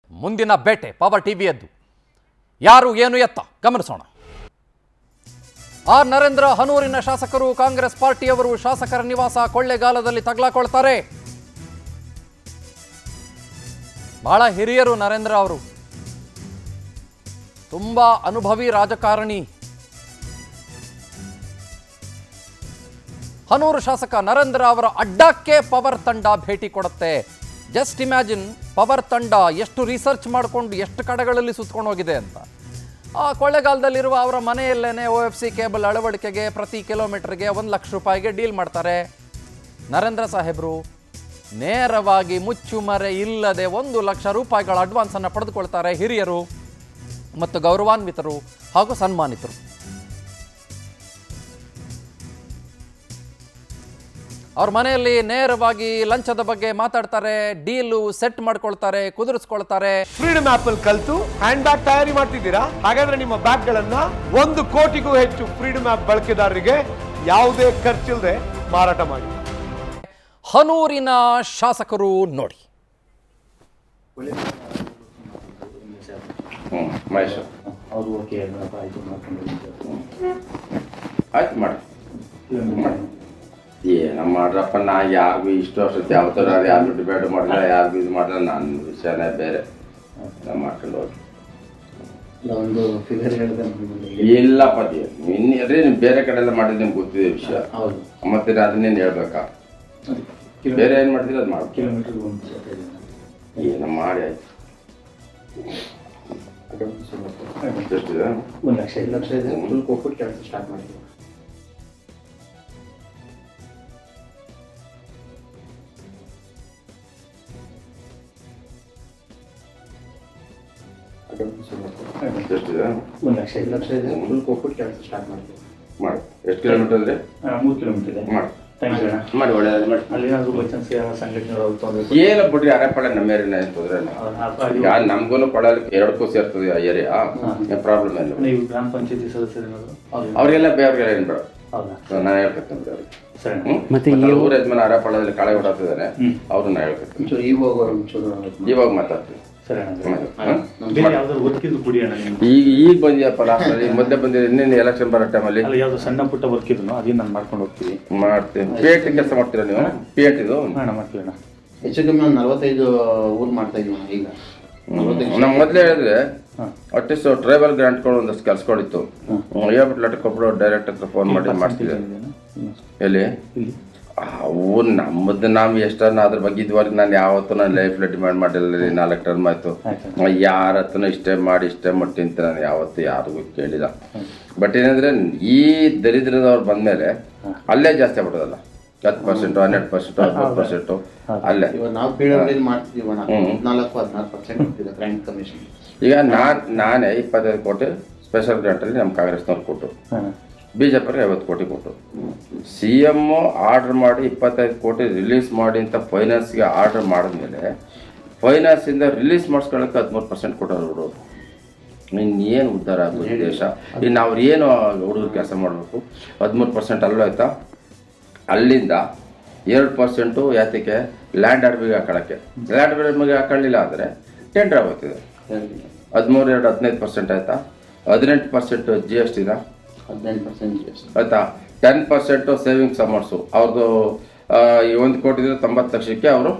ಮುಂದಿನ ಬೇಟೆ ಪವರ್ ಟಿವಿಯದ್ದು ಯಾರು ಏನು ಎತ್ತ ಗಮನಿಸೋಣ ಆರ್ ನರೇಂದ್ರ ಹನೂರಿನ ಶಾಸಕರು ಕಾಂಗ್ರೆಸ್ ಪಾರ್ಟಿಯವರು ಶಾಸಕರ ನಿವಾಸ ಕೊಳ್ಳೆಗಾಲದಲ್ಲಿ ತಗಲಾಕೊಳ್ತಾರೆ ಬಹಳ ಹಿರಿಯರು ನರೇಂದ್ರ ಅವರು ತುಂಬಾ ಅನುಭವಿ ರಾಜಕಾರಣಿ ಹನೂರು ಶಾಸಕ ನರೇಂದ್ರ ಅವರ ಅಡ್ಡಕ್ಕೆ ಪವರ್ ತಂಡ ಭೇಟಿ ಕೊಡುತ್ತೆ ಜಸ್ಟ್ ಇಮ್ಯಾಜಿನ್ ಪವರ್ ತಂಡ ಎಷ್ಟು ರಿಸರ್ಚ್ ಮಾಡಿಕೊಂಡು ಎಷ್ಟು ಕಡೆಗಳಲ್ಲಿ ಸುತ್ಕೊಂಡು ಹೋಗಿದೆ ಅಂತ ಆ ಕೊಳ್ಳೆಗಾಲದಲ್ಲಿರುವ ಅವರ ಮನೆಯಲ್ಲೇನೆ ಒ ಎಫ್ ಸಿ ಕೇಬಲ್ ಅಳವಡಿಕೆಗೆ ಪ್ರತಿ ಕಿಲೋಮೀಟರ್ಗೆ ಒಂದು ಲಕ್ಷ ರೂಪಾಯಿಗೆ ಡೀಲ್ ಮಾಡ್ತಾರೆ ನರೇಂದ್ರ ಸಾಹೇಬರು ನೇರವಾಗಿ ಮುಚ್ಚುಮರೆ ಇಲ್ಲದೆ ಒಂದು ಲಕ್ಷ ರೂಪಾಯಿಗಳ ಅಡ್ವಾನ್ಸನ್ನು ಪಡೆದುಕೊಳ್ತಾರೆ ಹಿರಿಯರು ಮತ್ತು ಗೌರವಾನ್ವಿತರು ಹಾಗೂ ಸನ್ಮಾನಿತರು ಅವ್ರ ಮನೆಯಲ್ಲಿ ನೇರವಾಗಿ ಲಂಚದ ಬಗ್ಗೆ ಮಾತಾಡ್ತಾರೆ ಡೀಲು ಸೆಟ್ ಮಾಡ್ಕೊಳ್ತಾರೆ ಕುದುರಿಸ್ಕೊಳ್ತಾರೆ ಫ್ರೀಡಮ್ ಆಪ್ ಅಲ್ಲಿ ಕಲ್ತು ಹ್ಯಾಂಡ್ ಬ್ಯಾಗ್ ತಯಾರಿ ಮಾಡ್ತಿದ್ದೀರಾ ಹಾಗಾದ್ರೆ ನಿಮ್ಮ ಬ್ಯಾಗ್ ಗಳನ್ನ ಒಂದು ಕೋಟಿಗೂ ಹೆಚ್ಚು ಫ್ರೀಡಮ್ ಆಪ್ ಬಳಕೆದಾರರಿಗೆ ಯಾವುದೇ ಖರ್ಚಿಲ್ಲದೆ ಮಾರಾಟ ಮಾಡಿ ಹನೂರಿನ ಶಾಸಕರು ನೋಡಿ ಹ್ಞೂ ಮಹೇಶ್ ಅವರು ಓಕೆ ಮೇಡಮ್ ಆಯಿತು ಮಾಡ್ಕೊಂಡು ಆಯ್ತು ಮಾಡಿ ಏನೋ ಮಾಡ್ರಪ್ಪ ನಾ ಯಾರಿಗೂ ಇಷ್ಟು ವರ್ಷದ ಯಾವ ಥರ ಯಾರು ಡಿಬೇಟ್ ಮಾಡಿಲ್ಲ ಯಾರಿಗೂ ಇದು ಮಾಡಿಲ್ಲ ನನ್ನ ವಿಷಯನೇ ಬೇರೆ ನಾ ಮಾಡ್ಕೊಂಡು ಹೋಗಿ ಒಂದು ಫಿಗರ್ ಹೇಳಿದೆ ನಿಮಗೆ ಇಲ್ಲಪ್ಪ ಇನ್ನು ಅದೇ ನೀವು ಬೇರೆ ಕಡೆ ಎಲ್ಲ ಮಾಡಿದ್ರೆ ನಿಮ್ಗೆ ಗೊತ್ತಿದೆ ವಿಷಯ ಹೌದು ಮತ್ತೆ ಅದನ್ನೇನು ಹೇಳ್ಬೇಕಾ ಬೇರೆ ಏನು ಮಾಡ್ತೀರಿ ಅದು ಮಾಡಿ ಕಿಲೋಮೀಟರ್ ಒಂದು ಜೊತೆ ಏನೋ ಮಾಡಿ ಆಯ್ತು ಎಷ್ಟಿದೆ ಒಂದು ಲಕ್ಷ ಐದು ಲಕ್ಷ ಇದೆ ಫುಲ್ ಕೊಟ್ಬಿಟ್ಟು ಕೆಲಸ ಸ್ಟಾರ್ಟ್ ಮಾಡಿದ್ವಿ ಎಷ್ಟಿದೆ ಒಂದು ಲಕ್ಷ ಐದು ಲಕ್ಷ ಇದೆ ಫುಲ್ ಕೊಟ್ಬಿಟ್ಟು ಕೆಲಸ ಸ್ಟಾರ್ಟ್ ಮಾಡಿದ್ವಿ ಮಾಡಿ ಎಷ್ಟು ಕಿಲೋಮೀಟರ್ ಅಂದರೆ ಮೂರು ಕಿಲೋಮೀಟರ್ ಇದೆ ಮಾಡಿ ಥ್ಯಾಂಕ್ಸ್ ಅಣ್ಣ ಮಾಡಿ ಒಳ್ಳೆಯದು ಮಾಡಿ ಅಲ್ಲಿ ಏನಾದರೂ ಬೈ ಚಾನ್ಸ್ ಸಂಘಟನೆಗಳು ಅವ್ರು ತೊಂದರೆ ಏನ ಬಿಡ್ರಿ ಅರೆ ಪಡೆ ನಮ್ಮ ಏರಿನ ಏನು ತೊಂದರೆ ಇಲ್ಲ ಈಗ ನಮ್ಗೂ ಕೊಡಲಿಕ್ಕೆ ಎರಡಕ್ಕೂ ಸೇರ್ತದೆ ಆ ಏರಿಯಾ ಏನು ಪ್ರಾಬ್ಲಮ್ ಇಲ್ಲ ನೀವು ಗ್ರಾಮ ಪಂಚಾಯತಿ ಸದಸ್ಯರು ಏನಾದರೂ ಅವ್ರು ಅವ್ರಿಗೆಲ್ಲ ಬೇರೆ ಏನು ಬೇಡ ಹೌದಾ ನಾನು ಹೇಳ್ಕೊತೀನಿ ಬಿಡಿ ಅವ್ರಿಗೆ ಸರಿ ಅಣ್ಣ. ಹ್ಮ್? ಮತ್ತೆ ಊರ ಯಜಮಾನ ಅರಪಳದಲ್ಲಿ ಕಳೆ ಹೊಡಾತಿದ್ದಾನೆ ಅವ್ರನ್ನ ಹೇಳ್ಕೊತೀನಿ ಒಂಚೂರು ಇವಾಗ ಒಂಚೂರು ಇವಾಗ ಮಾತಾಡ್ತೀನಿ ಸರಿ ಅಣ್ಣ ಹ್ಮ್? ಬೇರೆ ಯಾವ್ದಾದ್ರು ವರ್ಕ್ ಇದ್ದು ಕೊಡಿ ಅಣ್ಣ ನಿಮ್ಗೆ ಈಗ ಈಗ ಬಂದಿಯಪ್ಪ ಲಾಸ್ಟಲ್ಲಿ ಮೊದಲೇ ಬಂದಿದೆ ಇನ್ನೇನು ಎಲೆಕ್ಷನ್ ಬರೋ ಟೈಮಲ್ಲಿ ಅಲ್ಲ ಯಾವ್ದು ಸಣ್ಣ ಪುಟ್ಟ ವರ್ಕ್ ಇದ್ರು ಅದೇನು ನಾನು ಮಾಡ್ಕೊಂಡು ಹೋಗ್ತೀವಿ ಮಾಡ್ತೀನಿ ಪಿ ಎಟ್ ಕೆಲಸ ಮಾಡ್ತೀರಾ ನೀವು ಪಿ ಎಟ್ ಇದು ಅಣ್ಣ ಮಾಡ್ತೀವಿ ಅಣ್ಣ ಹೆಚ್ಚು ಕಮ್ಮಿ ಒಂದು ನಲವತ್ತೈದು ಊರು ಮಾಡ್ತಾ ಇದೀವಿ ನಾವು ಈಗ ನಮ್ಮ ಮೊದಲೇ ಹೇಳಿದ್ರೆ ಹಾಂ ಅಟ್ಲೀಸ್ಟ್ ಟ್ರೈಬಲ್ ಗ್ರಾಂಟ್ಗಳು ಒಂದಷ್ಟು ಕೆಲ್ಸಗಳಿತ್ತು ಹೇಳ್ಬಿಟ್ಟು ಲೆಟರ್ ಕೊಟ್ಬಿಟ್ಟು ಡೈರೆಕ್ಟ್ ಹತ್ರ ಫೋನ್ ಮಾಡಿ ಮಾಡಿಸ್ತಿದ್ದೆ ಎಲ್ಲಿ ಇಲ್ಲಿ ಅವು ನಮ್ಮದು ನಾವು ಎಷ್ಟನ್ನ ಅದ್ರ ಬಗ್ಗೆ ಇದುವರೆಗೆ ನಾನು ಯಾವತ್ತೂ ನಾನು ಲೈಫ್ಲ ಡಿಮ್ಯಾಂಡ್ ಮಾಡಿಲ್ಲ ರೀ ನಾಲ್ಕು ಟರ್ಮ್ ಆಯಿತು ಆಯ್ತು ಯಾರ ಹತ್ರನೂ ಇಷ್ಟೇ ಮಾಡಿ ಇಷ್ಟೇ ಮಟ್ಟಿ ಅಂತ ನಾನು ಯಾವತ್ತೂ ಯಾರಿಗೂ ಕೇಳಿಲ್ಲ ಬಟ್ ಏನಂದ್ರೆ ಈ ದರಿದ್ರದವ್ರು ಬಂದಮೇಲೆ ಅಲ್ಲೇ ಜಾಸ್ತಿ ಆಗ್ಬಿಡೋದಲ್ಲ ಹತ್ತು ಪರ್ಸೆಂಟು ಹನ್ನೆರಡು ಪರ್ಸೆಂಟು ಹದಿಮೂರು ಪರ್ಸೆಂಟು ಅಲ್ಲೇ ಇವಾಗ ನಾವು ಪಿ ಡಬ್ಲ್ಯೂ ಮಾಡ್ತಿದೀವಿ ಅಣ್ಣ ಹದಿನಾಲ್ಕು ಹದಿನಾರು ಪರ್ಸೆಂಟ್ ಕೊಟ್ಟಿದೆ ಕ್ರೈಮ್ ಕಮಿಷನ್ ಈಗ ನಾನು ನಾನೇ ಇಪ್ಪತ್ತೈದು ಕೋಟಿ ಸ್ಪೆಷಲ್ ಗ್ರಾಂಟಲ್ಲಿ ನಮ್ಮ ಕಾಂಗ್ರೆಸ್ನವ್ರು ಕೊಟ್ಟು ಹಾಂ ಬಿ ಜೆ ಪಿಗೆ ಐವತ್ತು ಕೋಟಿ ಕೊಟ್ಟು ಸಿ ಎಮ್ಮು ಆರ್ಡರ್ ಮಾಡಿ ಇಪ್ಪತ್ತೈದು ಕೋಟಿ ರಿಲೀಸ್ ಮಾಡಿ ಅಂತ ಫೈನಾನ್ಸ್ಗೆ ಆರ್ಡರ್ ಮಾಡಿದ್ಮೇಲೆ ಫೈನಾನ್ಸಿಂದ ರಿಲೀಸ್ ಮಾಡಿಸ್ಕೊಳ್ಳೋಕೆ ಹದಿಮೂರು ಪರ್ಸೆಂಟ್ ಕೊಟ್ಟರು ಹುಡುಗರು ಇನ್ನೇನು ಉದ್ಧಾರ ಆಗೋದು ದೇಶ ಇನ್ನು ಅವ್ರು ಏನು ಹುಡುಗರು ಕೆಲಸ ಮಾಡಬೇಕು ಹದಿಮೂರು ಪರ್ಸೆಂಟ್ ಅಲ್ಲೂ ಆಯ್ತಾ ಅಲ್ಲಿಂದ ಎರಡು ಪರ್ಸೆಂಟು ಯಾತಕ್ಕೆ ಲ್ಯಾಂಡ್ ಅರ್ಬಿಗೆ ಹಾಕೊಳ್ಳೋಕ್ಕೆ ಲ್ಯಾಂಡ್ ಅರ್ಬಿಗೆ ಹಾಕೊಳ್ಳಿಲ್ಲ ಅಂದರೆ ಟೆಂಡರ್ ಆಗೋಗ್ತಿದೆ ಹದಿಮೂರು ಎರಡು ಹದಿನೈದು ಪರ್ಸೆಂಟ್ ಆಯ್ತಾ ಹದಿನೆಂಟು ಪರ್ಸೆಂಟ್ ಜಿ ಎಸ್ ಟಿನ ಹದಿನೈದು ಪರ್ಸೆಂಟ್ ಜಿ ಎಸ್ ಆಯ್ತಾ ಟೆನ್ ಪರ್ಸೆಂಟು ಸೇವಿಂಗ್ಸ್ ಅಮೌಂಟ್ಸು ಅವ್ರದ್ದು ಈ ಒಂದು ಕೋಟಿ ತೊಂಬತ್ತು ಲಕ್ಷಕ್ಕೆ ಅವರು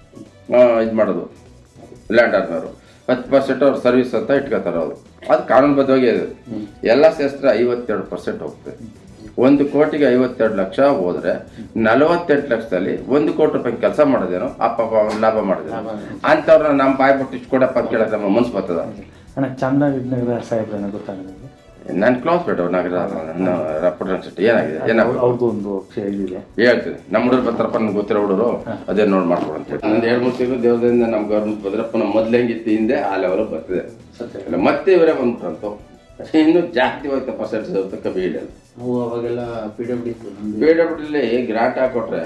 ಇದು ಮಾಡೋದು ಲ್ಯಾಂಡ್ ಆರ್ನವರು ಹತ್ತು ಪರ್ಸೆಂಟ್ ಅವ್ರು ಸರ್ವಿಸ್ ಅಂತ ಇಟ್ಕೋತಾರೆ ಅವರು ಅದು ಕಾನೂನುಬದ್ಧವಾಗಿ ಇದೆ ಎಲ್ಲ ಸೇರಿಸಿದ್ರೆ ಐವತ್ತೆರಡು ಪರ್ಸೆಂಟ್ ಹೋಗ್ತದೆ ಒಂದು ಕೋಟಿಗೆ ಐವತ್ತೆರಡು ಲಕ್ಷ ಹೋದ್ರೆ ನಲವತ್ತೆಂಟು ಲಕ್ಷದಲ್ಲಿ ಒಂದು ಕೋಟಿ ರೂಪಾಯಿ ಕೆಲಸ ಮಾಡೋದೇನೋ ಆ ಪಾಪ ಅವ್ರು ಲಾಭ ಮಾಡಿದೇನೋ ಅಂಥವ್ರನ್ನ ನಮ್ಮ ಬಾಯ್ ಬಿಟ್ಟು ಇಷ್ಟು ಕೊಡಪ್ಪ ಅಂತ ಕೇಳಕ್ಕೆ ನಮ್ಮ ಮನ್ಸು ಬರ್ತದ ಅಣ್ಣ ಚಾಮರಾಜನಗರ ಸಾಹೇಬ್ರನ್ನ ಗೊತ್ತಾಗಲ್ಲ ನಾನು ಕ್ಲೋಸ್ ಬೇಡ ನಗರ ರಪ್ಪಡ್ ಸಿಟಿ ಏನಾಗಿದೆ ಏನಾಗುತ್ತೆ ಅವ್ರದ್ದು ಒಂದು ಕ್ಷ- ಇದಿದೆ ಹೇಳ್ತೀನಿ ನಮ್ಮ ಹುಡುಗರು ಬರ್ತಾರಪ್ಪ ನನ್ಗೆ ಗೊತ್ತಿರೋ ಹುಡುಗರು ಅದೇ ನೋಡಿ ಮಾಡ್ಕೊಡು ಅಂತ ಹೇಳಿ ಒಂದು ಎರಡು ಮೂರು ತಿಂಗಳು ದೇವದಿಂದ ನಮ್ಮ ಗೌರ್ಮೆಂಟ್ ಬಂದ್ರಪ್ಪ ನಮ್ಮ ಮೊದಲು ಹೆಂಗಿತ್ತು ಹಿಂದೆ ಆ ಲೆವೆಲ್ ಬರ್ತಿದೆ ಇಲ್ಲ, ಮತ್ತೆ ಇವರೇ ಬಂದ್ಬಿಟ್ರಂತು ಇನ್ನು ಜಾಸ್ತಿ ಹೋಯ್ತು ಪರ್ಸೆಂಟೇಜ್ ಅಂತ ಕಮ್ಮಿ ಇಲ್ಲ ನಾವು ಅವಾಗೆಲ್ಲ ಪಿ ಡಬ್ಲ್ಯೂ ಇತ್ತು ನಮ್ದು ಪಿ ಡಬ್ಲ್ಯೂಲಿ ಗ್ರಾಂಟ್ ಹಾಕೊಟ್ರೆ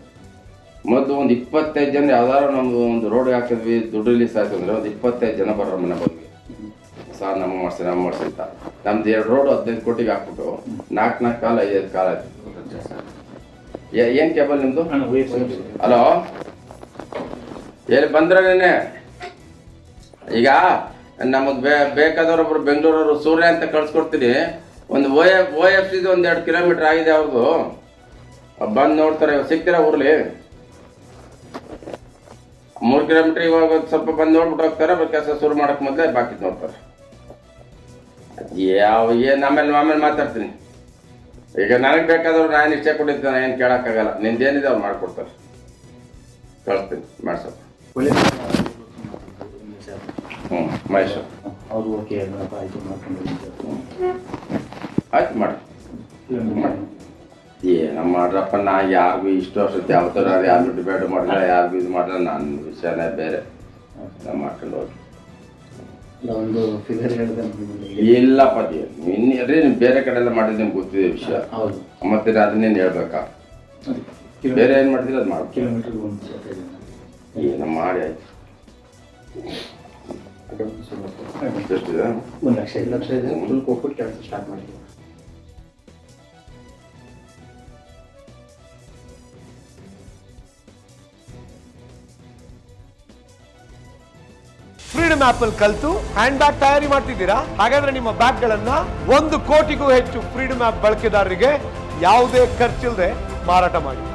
ಮೊದಲು ಒಂದು ಇಪ್ಪತ್ತೈದು ಜನ ಯಾವ್ದಾರು ನಮ್ದು ಒಂದು ರೋಡ್ ಹಾಕಿದ್ವಿ ದುಡ್ಡು ರಿಲೀಸ್ ಆಯ್ತು ಅಂದ್ರೆ ಒಂದು ಇಪ್ಪತ್ತೈದು ಜನ ಬರೋ ಮನೆ ಬಂದ್ವಿ ಸರ್ ನಮ್ಮ ಮಾಡಿಸಿ ನಮ್ಮ ಮಾಡಿಸಿ ಅಂತ ನಮ್ದು ಎರಡು ರೋಡ್ ಹದಿನೈದು ಕೋಟಿಗೆ ಹಾಕ್ಬಿಟ್ಟು ನಾಲ್ಕು ನಾಲ್ಕು ಕಾಲ ಐದೈದು ಕಾಲ ಆಯ್ತು ಏ- ಏನ್ ಕೇಬಲ್ ನಿಮ್ದು ಅಣ್ಣ ವಯಸ್ಸು ಹಲೋ ಎಲ್ಲಿ ಬಂದ್ರ ನೆನೆ ಈಗ ನಮಗೆ ಬೇ ಬೇಕಾದವ್ರೊಬ್ರು ಬೆಂಗಳೂರವರು ಸೂರ್ಯ ಅಂತ ಕಳ್ಸ್ಕೊಡ್ತೀನಿ ಒಂದು ಓ ಎಫ್ ಓ ಎಫ್ ಸಿದು ಒಂದು ಎರಡು ಕಿಲೋಮೀಟರ್ ಆಗಿದೆ ಅವ್ರದ್ದು ಬಂದು ನೋಡ್ತಾರೆ ಇವಾಗ ಸಿಗ್ತೀರಾ ಊರ್ಲಿ ಮೂರು ಕಿಲೋಮೀಟರ್ ಇವಾಗ ಒಂದ್ ಸ್ವಲ್ಪ ಬಂದು ನೋಡ್ಬಿಟ್ಟು ಹೋಗ್ತಾರೆ ಕೆಲಸ ಶುರು ಮಾಡಕ್ ಮೊದಲೇ ಬಾಕಿ ನೋಡ್ತಾರೆ ಯಾವ ಏನು ಆಮೇಲೆ ಆಮೇಲೆ ಮಾತಾಡ್ತೀನಿ ಈಗ ನನಗೆ ಬೇಕಾದವ್ರು ನಾನು ಇಷ್ಟೇ ಕೊಟ್ಟಿದ್ದೇನೆ ಏನು ಕೇಳೋಕ್ಕಾಗಲ್ಲ ನಿಂದೇನಿದೆ ಅವ್ರು ಮಾಡ್ಕೊಡ್ತಾರೆ ಕಳಿಸ್ತೀನಿ ಮಾಡ್ಸಪ್ಪ ಹ್ಞೂ ಮಹೇಶ್ ಅವ್ರು ಓಕೆ ಅದನ್ನಪ್ಪ ಆಯ್ತು ಮಾಡ್ಕೊಂಡು ಆಯ್ತು ಮಾಡಿ ಏನೋ ಮಾಡ್ರಪ್ಪ ನಾ ಯಾರಿಗೂ ಇಷ್ಟು ವರ್ಷದ ಯಾವತ್ತಾರ ಯಾರು ಡಿಬೇಟ್ ಮಾಡಿಲ್ಲ ಯಾರಿಗೂ ಇದು ಮಾಡಿಲ್ಲ ನನ್ನ ವಿಷಯನೇ ಬೇರೆ ನಾ ಮಾಡ್ಕೊಂಡು ಹೋಗಿ ಇಲ್ಲ, ಒಂದು ಫಿಗರ್ ಹೇಳಿದೆ ನಿಮಗೆ. ಇಲ್ಲಪ್ಪ ಇನ್ನೇ ನೀವು ಬೇರೆ ಕಡೆ ಎಲ್ಲ ಮಾಡಿದ್ರೆ ನಿಮ್ಗೆ ಗೊತ್ತಿದೆ ವಿಷಯ ಹೌದು ಮತ್ತೆ ಅದನ್ನೇನು ಹೇಳ್ಬೇಕಾ ಬೇರೆ ಏನು ಮಾಡ್ತೀರಿ ಅದು ಮಾಡ್ತೀವಿ ಕಿಲೋಮೀಟರ್ಗೆ ಒಂದು ಜೊತೆ ಇದೆ. ಏನೋ ಮಾಡಿ ಆಯ್ತು ಅಡ್ವಾನ್ಸ್ ಸ್ವಲ್ಪ. ಎಷ್ಟಿದೆ ಒಂದು ಲಕ್ಷ ಐದು ಇಲ್ಲ ಲಕ್ಷ ಇದೆ ಫುಲ್ ಕೊಟ್ಬಿಟ್ಟು ಕೆಲಸ ಸ್ಟಾರ್ಟ್ ಮಾಡಿದ್ವಿ ಫ್ರೀಡಮ್ ಆಪ್ ಅಲ್ಲಿ ಕಲ್ತು ಹ್ಯಾಂಡ್ ಬ್ಯಾಗ್ ತಯಾರಿ ಮಾಡ್ತಿದ್ದೀರಾ ಹಾಗಾದ್ರೆ ನಿಮ್ಮ ಬ್ಯಾಗ್ ಗಳನ್ನ ಒಂದು ಕೋಟಿಗೂ ಹೆಚ್ಚು ಫ್ರೀಡಮ್ ಆಪ್ ಬಳಕೆದಾರರಿಗೆ ಯಾವುದೇ ಖರ್ಚಿಲ್ಲದೆ ಮಾರಾಟ ಮಾಡಿ